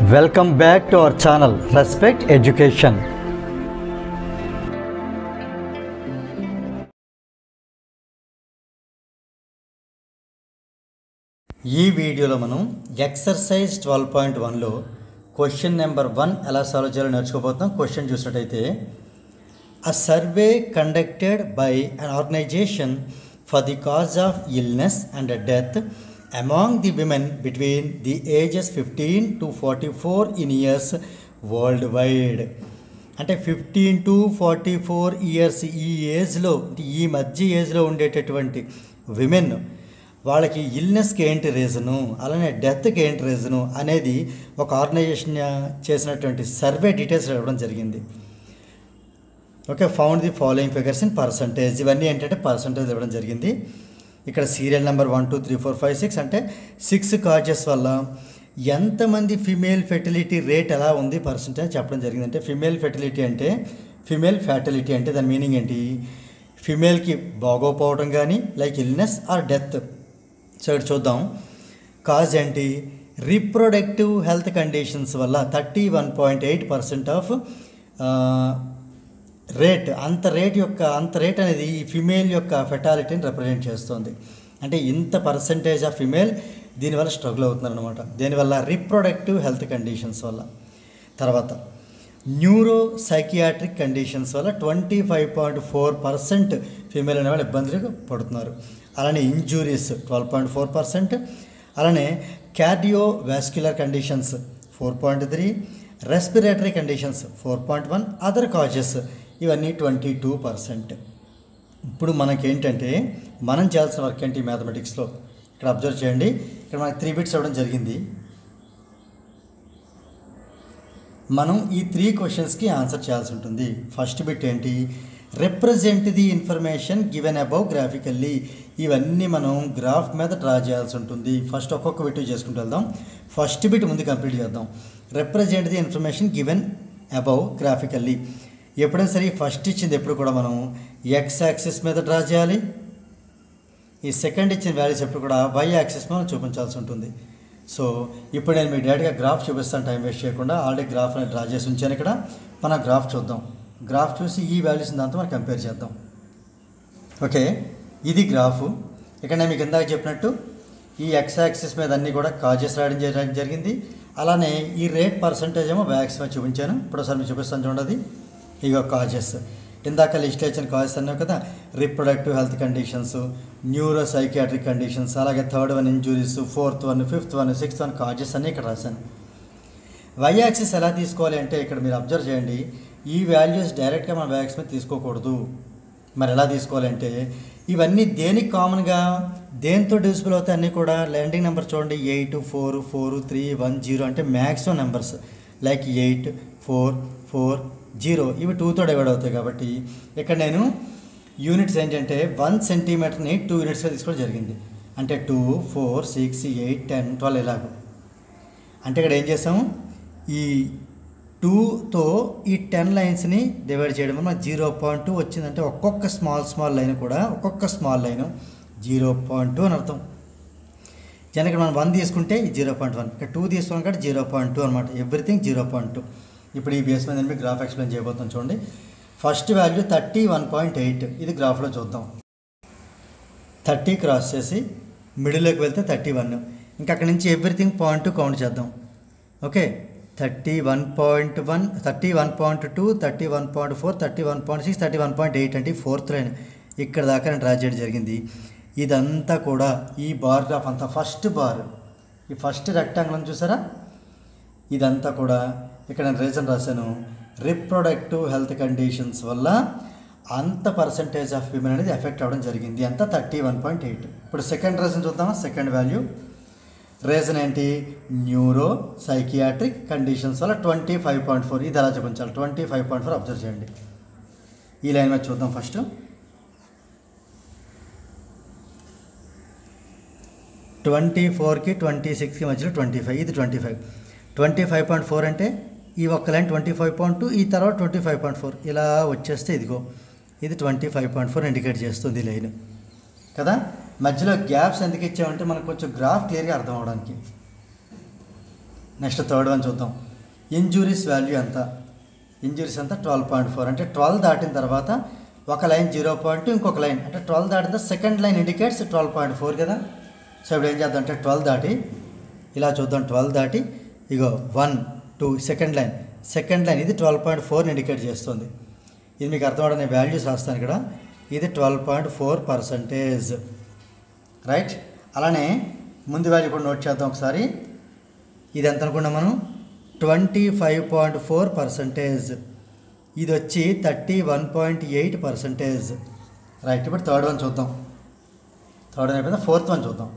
Welcome back to our channel Respect Education. ఈ వీడియోలో మనం ఎక్సర్సైజ్ ట్వెల్వ్ పాయింట్ వన్లో క్వశ్చన్ నెంబర్ వన్ ఎలా సాల్వ్ చేయాలో నేర్చుకోబోతున్నాం క్వశ్చన్ చూసినట్టయితే A survey conducted by an organization for the cause of illness and death among the women between the ages 15 to 44 in years worldwide. అంటే fifteen to forty four years ఈ ఏజ్లో ఈ మధ్య ఏజ్లో ఉండేటటువంటి విమెన్ వాళ్ళకి ఇల్నెస్కి ఏంటి రీజను అలానే డెత్కి ఏంటి రీజను అనేది ఒక ఆర్గనైజేషన్ చేసినటువంటి సర్వే డీటెయిల్స్ ఇవ్వడం జరిగింది okay found the following figures in percentage ఇవన్నీ ఏంటంటే పర్సంటేజ్ ఇవ్వడం జరిగింది ఇక్కడ serial number one two three four five six అంటే సిక్స్ కాజెస్ వల్ల ఎంతమంది ఫిమేల్ ఫెర్టిలిటీ రేట్ ఎలా ఉంది పర్సంటేజ్ చెప్పడం జరిగింది అంటే ఫిమేల్ ఫెర్టిలిటీ అంటే ఫిమేల్ ఫ్యాటిలిటీ అంటే దాని మీనింగ్ ఏంటి ఫిమేల్కి బాగోపోవడం కానీ like illness or death so ఇక్కడ చూద్దాం కాజ్ ఏంటి రీప్రొడక్టివ్ హెల్త్ కండిషన్స్ వల్ల thirty one point eight percent of rate అంత రేట్ యొక్క అంత రేట్ అనేది ఈ ఫిమేల్ యొక్క ఫెటాలిటీని రిప్రజెంట్ చేస్తుంది అంటే ఇంత పర్సంటేజ్ ఆఫ్ ఫిమేల్ దీనివల్ల స్ట్రగుల్ అవుతున్నారు అనమాట దీనివల్ల రీప్రొడక్టివ్ హెల్త్ కండిషన్స్ వల్ల తర్వాత న్యూరో సైకియాట్రిక్ కండిషన్స్ వల్ల twenty five point four percent female అనే వాళ్ళు ఇబ్బందులు పడుతున్నారు అలానే injuries twelve point four percent అలానే cardio vascular conditions four point three respiratory conditions four point one other causes ఇవన్నీ ట్వంటీ టూ పర్సెంట్ ఇప్పుడు మనకేంటంటే మనం చేయాల్సిన వర్క్ ఏంటి మ్యాథమెటిక్స్లో ఇక్కడ అబ్జర్వ్ చేయండి ఇక్కడ మనకి త్రీ బిట్స్ అవ్వడం జరిగింది మనం ఈ త్రీ క్వశ్చన్స్కి ఆన్సర్ చేయాల్సి ఉంటుంది ఫస్ట్ బిట్ ఏంటి represent the information given above graphically ఇవన్నీ మనం గ్రాఫ్ మీద డ్రా చేయాల్సి ఉంటుంది ఫస్ట్ ఒక్కొక్క బిట్ చేసుకుంటూ వెళ్దాం ఫస్ట్ బిట్ ముందు కంప్లీట్ చేద్దాం represent the information given above graphically ఎప్పుడైనా సరే ఫస్ట్ ఇచ్చింది ఎప్పుడు కూడా మనం ఎక్స్ యాక్సిస్ మీద డ్రా చేయాలి ఈ సెకండ్ ఇచ్చిన వాల్యూస్ ఎప్పుడు కూడా వై యాక్సిస్ మనం చూపించాల్సి ఉంటుంది సో ఇప్పుడు నేను మీ డైరెక్ట్గా గ్రాఫ్ చూపిస్తాను టైం వేస్ట్ చేయకుండా ఆల్రెడీ గ్రాఫ్ అనేది డ్రా చేసి ఉంచాను ఇక్కడ మనం గ్రాఫ్ చూద్దాం గ్రాఫ్ చూసి ఈ వాల్యూస్ దాంతో మనం కంపేర్ చేద్దాం ఓకే ఇది గ్రాఫ్ ఇక్కడ నేను మీకు ఇందాక చెప్పినట్టు ఈ ఎక్స్ యాక్సిస్ మీద అన్నీ కూడా కాజెస్ రాయడం జరి- జరిగింది అలానే ఈ రేట్ పర్సంటేజ్ ఏమో వ్యాక్స్ మీద చూపించాను ఇప్పుడు ఒకసారి మీకు చూపిస్తాను చూడండి ఇగో కాజెస్ ఇందాక లిస్ట్ ఇచ్చిన కాజెస్ అన్నావు కదా reproductive health conditions neuro psychiatric conditions అలాగే third one injuries fourth one fifth one sixth one causes అన్నీ ఇక్కడ రాశాను వై యాక్సిస్ ఎలా తీసుకోవాలి అంటే ఇక్కడ మీరు అబ్జర్వ్ చేయండి ఈ వాల్యూస్ డైరెక్ట్గా మన వ్యాక్స్ మీద తీసుకోకూడదు మరి ఎలా తీసుకోవాలంటే ఇవన్నీ దేనికి కామన్గా దేంతో డివిజిబుల్ అవుతాయి అన్నీ కూడా ల్యాండింగ్ నెంబర్ చూడండి eight four four three one zero అంటే maximum numbers like eight four four zero ఇవి టూతో డివైడ్ అవుతాయి కాబట్టి ఇక్కడ నేను యూనిట్స్ ఏంటంటే వన్ సెంటీమీటర్ని టూ యూనిట్స్గా తీసుకోవడం జరిగింది అంటే two four six eight ten twelve ఇలాగ అంటే ఇక్కడ ఏం చేసాము ఈ టూతో ఈ టెన్ లైన్స్ని డివైడ్ చేయడం వల్ల జీరో పాయింట్ టూ వచ్చిందంటే ఒక్కొక్క స్మాల్ స్మాల్ లైన్ కూడా ఒక్కొక్క small line zero point two అని అర్థం జన ఇక్కడ మనం వన్ తీసుకుంటే జీరో పాయింట్ వన్ ఇక్కడ టూ తీసుకున్నాం కాబట్టి జీరో పాయింట్ టూ అనమాట ఎవ్రీథింగ్ జీరో పాయింట్ టూ ఇప్పుడు ఈ బేస్ మీద నేను మీకు గ్రాఫ్ ఎక్స్ప్లెయిన్ చేయబోతాను చూడండి first value thirty one point eight ఇది గ్రాఫ్లో చూద్దాం థర్టీ క్రాస్ చేసి మిడిల్లోకి వెళ్తే థర్టీ వన్ ఇంకా అక్కడి నుంచి ఎవ్రీథింగ్ పాయింట్ కౌంట్ చేద్దాం okay thirty one point one thirty one point two thirty one point four thirty one point six thirty one point eight అంటే ఫోర్త్ లైన్ ఇక్కడ దాకా నేను డ్రా చేయడం జరిగింది ఇదంతా కూడా ఈ బార్ గ్రాఫ్ అంతా ఫస్ట్ బార్ ఈ ఫస్ట్ రెక్టాంగిల్ చూసారా ఇదంతా కూడా ఇక్కడ నేను రీజన్ రాశాను రిప్రొడక్టివ్ హెల్త్ కండిషన్స్ వల్ల అంత పర్సంటేజ్ ఆఫ్ విమెన్ అనేది ఎఫెక్ట్ అవ్వడం జరిగింది అంత థర్టీ వన్ పాయింట్ ఎయిట్ ఇప్పుడు సెకండ్ రీజన్ చూద్దామా సెకండ్ వాల్యూ రీజన్ ఏంటి న్యూరో సైకియాట్రిక్ కండిషన్స్ వల్ల ట్వంటీ ఫైవ్ పాయింట్ ఫోర్ ఇది అలా చూపించాలి twenty five point four observe చేయండి ఈ లైన్ మీద చూద్దాం ఫస్ట్ ట్వంటీ ఫోర్కి ట్వంటీ సిక్స్కి మధ్యలో ట్వంటీ ఫైవ్ ఇది twenty five twenty five point four అంటే ఈ ఒక్క line twenty five point two ఈ తర్వాత ట్వంటీ ఫైవ్ పాయింట్ ఫోర్ ఇలా వచ్చేస్తే ఇదిగో ఇది twenty five point four indicate చేస్తుంది ఈ లైన్ కదా మధ్యలో గ్యాప్స్ ఎందుకు ఇచ్చామంటే మనకు కొంచెం గ్రాఫ్ క్లియర్గా అర్థం అవడానికి నెక్స్ట్ థర్డ్ వన్ చూద్దాం ఇంజురీస్ వాల్యూ ఎంత ఇంజురీస్ అంతా ట్వెల్వ్ పాయింట్ ఫోర్ అంటే ట్వెల్వ్ దాటిన తర్వాత ఒక లైన్ జీరో పాయింట్ ఇంకొక లైన్ అంటే ట్వెల్వ్ దాటిన second line indicates twelve point four కదా సో ఇప్పుడు ఏం చేద్దాం అంటే ట్వెల్వ్ దాటి ఇలా చూద్దాం ట్వెల్వ్ దాటి ఇగో one two second line second line ఇది ట్వెల్వ్ పాయింట్ ఫోర్ని ఇండికేట్ చేస్తుంది ఇది మీకు అర్థమవడం నేను వాల్యూస్ రాస్తాను ఇక్కడ ఇది twelve point four percentage right అలానే ముందు వాల్యూ కూడా నోట్ చేద్దాం ఒకసారి ఇది ఎంత అనుకున్నాం మనం twenty five point four percentage ఇది వచ్చి thirty one point eight percentage right ఇప్పుడు థర్డ్ వన్ చూద్దాం థర్డ్ వన్ అయిపోయింది ఫోర్త్ వన్ చూద్దాం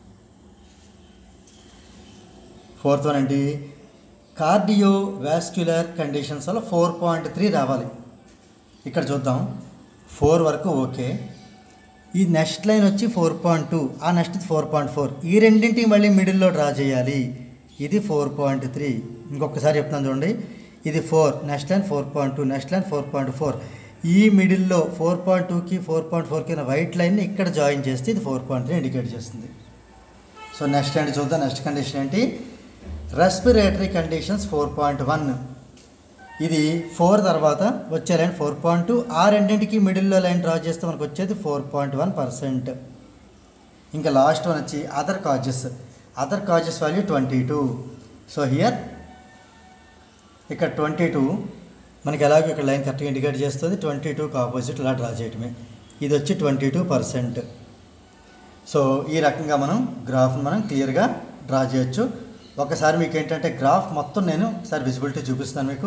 ఫోర్త్ వన్ ఏంటి కార్డియో వాస్క్యులర్ కండిషన్స్ వల్ల ఫోర్ పాయింట్ త్రీ రావాలి ఇక్కడ చూద్దాం ఫోర్ వరకు ఓకే ఈ నెక్స్ట్ లైన్ వచ్చి ఫోర్ పాయింట్ టూ ఆ నెక్స్ట్ ఫోర్ పాయింట్ ఫోర్ ఈ రెండింటికి మళ్ళీ మిడిల్లో డ్రా చేయాలి ఇది ఫోర్ పాయింట్ త్రీ ఇంకొకసారి చెప్తాను చూడండి ఇది four next line four point two next line four point four ఈ మిడిల్లో ఫోర్ పాయింట్ టూకి ఫోర్ పాయింట్ ఫోర్కి వైట్ లైన్ని ఇక్కడ జాయిన్ చేస్తే ఇది ఫోర్ పాయింట్ త్రీ ఇండికేట్ చేస్తుంది సో నెక్స్ట్ ఏంటి చూద్దాం నెక్స్ట్ కండిషన్ ఏంటి respiratory conditions four point one ఇది ఫోర్ తర్వాత వచ్చే లైన్ ఫోర్ పాయింట్ టూ ఆ రెండింటికి మిడిల్లో లైన్ డ్రా చేస్తే మనకు వచ్చేది ఫోర్ పాయింట్ వన్ పర్సెంట్ ఇంకా లాస్ట్ వన్ వచ్చి other causes other causes value twenty two so here ఇక్కడ ట్వంటీ టూ మనకి ఎలాగో ఇక్కడ లైన్ కరెక్ట్గా ఇండికేట్ చేస్తుంది ట్వంటీ టూకి ఆపోజిట్ ఇలా డ్రా చేయటమే ఇది వచ్చి ట్వంటీ టూ పర్సెంట్ సో ఈ రకంగా మనం గ్రాఫ్ని మనం క్లియర్గా డ్రా చేయొచ్చు ఒకసారి మీకు ఏంటంటే గ్రాఫ్ మొత్తం నేను ఒకసారి విజిబిలిటీ చూపిస్తాను మీకు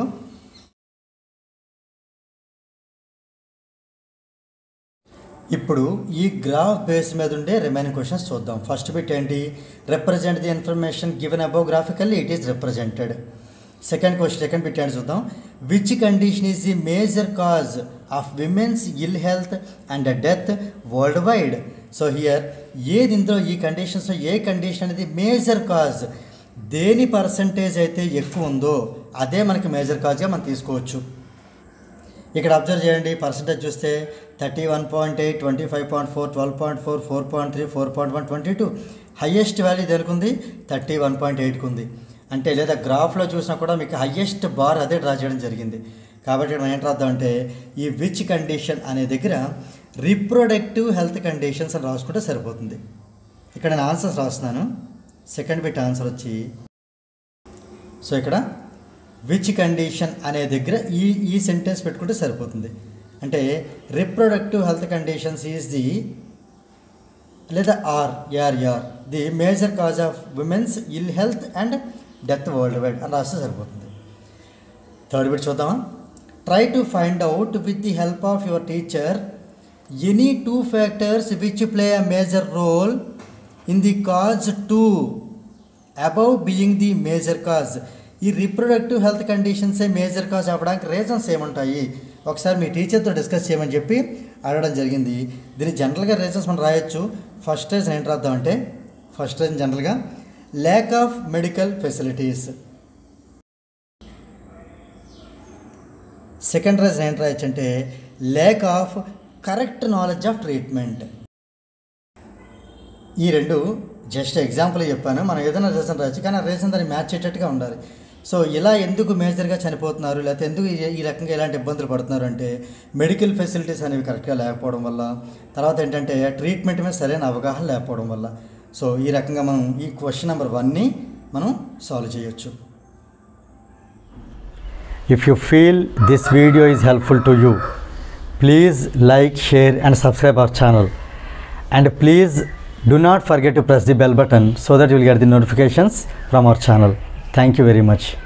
ఇప్పుడు ఈ గ్రాఫ్ బేస్ మీద ఉండే రిమైనింగ్ క్వశ్చన్స్ చూద్దాం ఫస్ట్ బిట్ ఏంటి represent the information given above graphically it is represented second question second bit ఏంటి చూద్దాం which condition is the major cause of women's ill health and death worldwide so here ఏది ఇందులో ఈ కండిషన్స్లో ఏ condition అనేది major cause దేని percentage అయితే ఎక్కువ ఉందో అదే మనకి మేజర్ కాజ్గా మనం తీసుకోవచ్చు ఇక్కడ అబ్జర్వ్ చేయండి పర్సంటేజ్ చూస్తే thirty one point eight twenty five point four twelve point four four point three four point one twenty two highest value దేనికి ఉంది థర్టీ వన్ పాయింట్ ఎయిట్కి ఉంది అంటే లేదా గ్రాఫ్లో చూసినా కూడా మీకు హయ్యెస్ట్ బార్ అదే డ్రా చేయడం జరిగింది కాబట్టి మనం ఏం రాద్దాం అంటే ఈ విచ్ కండిషన్ అనే దగ్గర రిప్రొడక్టివ్ హెల్త్ కండిషన్స్ అని రాసుకుంటే సరిపోతుంది ఇక్కడ నేను ఆన్సర్స్ రాస్తున్నాను సెకండ్ బిట్ ఆన్సర్ వచ్చి సో ఇక్కడ విచ్ కండిషన్ అనే దగ్గర ఈ ఈ సెంటెన్స్ పెట్టుకుంటే సరిపోతుంది అంటే reproductive health conditions is the లేదా or are are the major cause of women's ill health and death worldwide అని రాస్తే సరిపోతుంది థర్డ్ బిట్ చూద్దామా try to find out with the help of your teacher any two factors which play a major role in the cause to above being the major cause ఈ reproductive health కండిషన్సే major cause అవ్వడానికి reasons ఏముంటాయి ఒకసారి మీ టీచర్తో discuss చేయమని చెప్పి అడగడం జరిగింది దీని జనరల్గా రీజన్స్ మనం రాయొచ్చు ఫస్ట్ రీజన్ ఏంటి రాద్దామంటే ఫస్ట్ రీజన్ జనరల్గా lack of medical facilities second reason ఏంటి రాయొచ్చు అంటే lack of correct knowledge of treatment ఈ రెండు జస్ట్ ఎగ్జాంపుల్ చెప్పాను మనం ఏదైనా రీజన్ రాయొచ్చు కానీ ఆ రీజన్ దాన్ని మ్యాచ్ అయ్యేటట్టుగా ఉండాలి సో ఇలా ఎందుకు మేజర్గా చనిపోతున్నారు లేకపోతే ఎందుకు ఈ- ఈ రకంగా ఇలాంటి ఇబ్బందులు పడుతున్నారు అంటే మెడికల్ ఫెసిలిటీస్ అనేవి కరెక్ట్గా లేకపోవడం వల్ల తర్వాత ఏంటంటే ట్రీట్మెంట్ మీద సరైన అవగాహన లేకపోవడం వల్ల సో ఈ రకంగా మనం ఈ క్వశ్చన్ నెంబర్ వన్ని మనం సాల్వ్ చేయొచ్చు If you feel this video is helpful to you, please like, share, and subscribe our channel. And please do not forget to press the bell button so that you will get the notifications from our channel. Thank you very much.